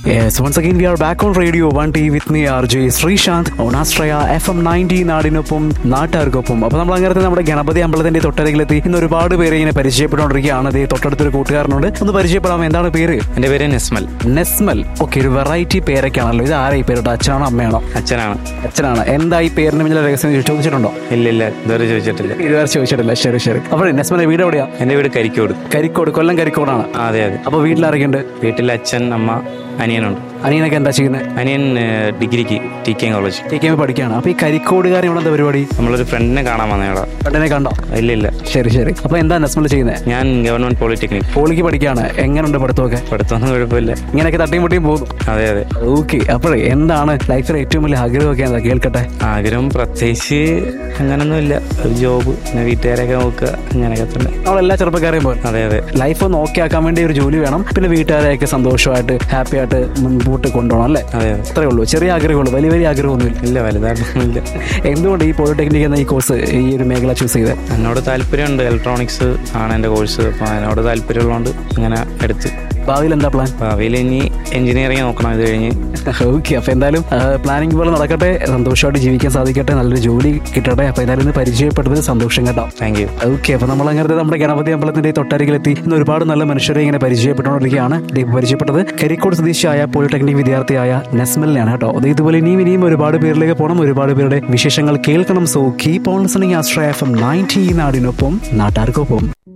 Yes, once again we are back on Radio 1T with me RJ Sreesanth on Astraya FM 90 നാടിനൊപ്പം നാട്ടുകാർക്കൊപ്പം അപ്പോൾ നമ്മൾ അങ്ങനത്തെ നമ്മുടെ ഗണപതി അമ്പലത്തിന്റെ തൊട്ടരികിലെത്തി ഇന്ന് ഒരുപാട് പേരെ ഇങ്ങനെ പരിചയപ്പെട്ടുകൊണ്ടിരിക്കുകയാണ് ദേ തൊട്ടടുത്തൊരു കൂട്ടുകാരനോട് ഒന്ന് പരിചയപ്പെടാം എന്താണ് പേര് എൻ്റെ പേര് നെസ്മൽ നെസ്മൽ ഓക്കെ ഒരു വെറൈറ്റി പേരൊക്കെയാണല്ലോ ഇത് ആരാ ഈ പേരോട്ട് അച്ഛനാണോ അമ്മയാണോ അച്ഛനാണ് അച്ഛനാണ് എന്താ ഈ പേരിന് പിന്നിലെ രഹസ്യം ചോദിച്ചിട്ടുണ്ടോ ഇല്ല ഇല്ല ഇതുവരെ ചോദിച്ചിട്ടില്ല ഇതുവരെ ചോദിച്ചിട്ടില്ല ശരി ശരി അപ്പോൾ നെസ്മലെ വീട് എവിടെയാ എൻ്റെ വീട് കരിക്കോട് കരിക്കോട് കൊല്ലം കരിക്കോടാണ് ആ, അതെ അതെ അപ്പോൾ വീട്ടിലാരൊക്കെയുണ്ട് വീട്ടിൽ അച്ഛൻ അമ്മ അനിയനുണ്ട് അനിയനൊക്കെ എന്താ ചെയ്യുന്നത് അനിയൻ ഏഹ്, ഡിഗ്രിക്ക് T K college T K പഠിക്കുകയാണ് അപ്പോൾ ഈ കരിക്കോടുകാരൻ ഇവിടെ എന്താ പരിപാടി നമ്മളൊരു ഫ്രണ്ടിനെ കാണാൻ വന്നേടാ പെണ്ണിനെ കണ്ടോ ഇല്ല ഇല്ല ശരി ശരി അപ്പൊ എന്താ നെസ്മൽ ചെയ്യുന്നത് ഞാൻ ഗവൺമെന്റ് പോളിടെക്നിക് പോളിക്ക് പഠിക്കുകയാണ് എങ്ങനെയുണ്ട് പഠിത്തമൊക്കെ പഠിത്തമൊന്നും കുഴപ്പമില്ല ഇങ്ങനെയൊക്കെ തട്ടിയും മുട്ടിയും പോകും അതെ അതെ ഓക്കെ അപ്പോഴേ എന്താണ് ലൈഫിലെ ഏറ്റവും വലിയ ആഗ്രഹമൊക്കെ എന്താ കേൾക്കട്ടെ ആഗ്രഹം പ്രത്യേകിച്ച് അങ്ങനൊന്നും ഇല്ല ഒരു ജോബ് പിന്നെ വീട്ടുകാരെയൊക്കെ നോക്കുക അങ്ങനെയൊക്കെ തന്നെ നമ്മളെല്ലാ ചെറുപ്പക്കാരെയും പോലെ അതെ അതെ ലൈഫ് ഒന്ന് ഓക്കെ ആക്കാൻ വേണ്ടി ഒരു ജോലി വേണം പിന്നെ വീട്ടുകാരെയൊക്കെ സന്തോഷമായിട്ട് ഹാപ്പി ആയിട്ട് മുൻപോട്ട് കൊണ്ടുപോകണം അല്ലേ അതെ അതെ അത്രേ ഉള്ളൂ ചെറിയ ആഗ്രഹമുള്ളൂ വലിയ വലിയ ആഗ്രഹമൊന്നുമില്ല ഇല്ല വലുതായിട്ടൊന്നുമില്ല എന്തുകൊണ്ട് ഈ പോളിടെക്നിക് എന്ന ഈ കോഴ്സ് ഈ ഒരു മേഖല ചൂസ് ചെയ്തത് എന്നോട് താല്പര്യമുണ്ട് ഇലക്ട്രോണിക്സ് ആണ് എൻ്റെ കോഴ്സ് അപ്പോൾ അതിനോട് താല്പര്യമുള്ളതുകൊണ്ട് ഇങ്ങനെ എടുത്ത് ഭാവിയിൽ എന്താ പ്ലാൻ ഭാവിയിൽ ഇനി എഞ്ചിനീയറിംഗ് നോക്കണം ഇത് കഴിഞ്ഞ് ഓക്കെ അപ്പൊ എന്തായാലും പ്ലാനിങ് പോലെ നടക്കട്ടെ സന്തോഷമായിട്ട് ജീവിക്കാൻ സാധിക്കട്ടെ നല്ലൊരു ജോലി കിട്ടട്ടെ അപ്പൊ എന്തായാലും ഇന്ന് പരിചയപ്പെട്ടതിന് സന്തോഷം കേട്ടോ താങ്ക് യു ഓക്കെ അപ്പൊ നമ്മൾ അങ്ങനത്തെ നമ്മുടെ ഗണപതി അമ്പലത്തിന്റെ തൊട്ടരികിലെത്തി ഇന്ന് ഒരുപാട് നല്ല മനുഷ്യരെ ഇങ്ങനെ പരിചയപ്പെട്ടുകൊണ്ടിരിക്കുകയാണ് ദേ ഇപ്പൊ പരിചയപ്പെട്ടത് കരിക്കോട് സ്വദേശിയായ പോളിടെക്നിക് വിദ്യാർത്ഥിയായ നെസ്മലിനാണ് കേട്ടോ അത് ഇതുപോലെ ഇനിയും ഇനിയും ഒരുപാട് പേരിലേക്ക് പോകണം ഒരുപാട് പേരുടെ വിശേഷങ്ങൾ കേൾക്കണം so keep on listening Astra F M ninety നാടിനൊപ്പം നാട്ടാർക്കൊപ്പം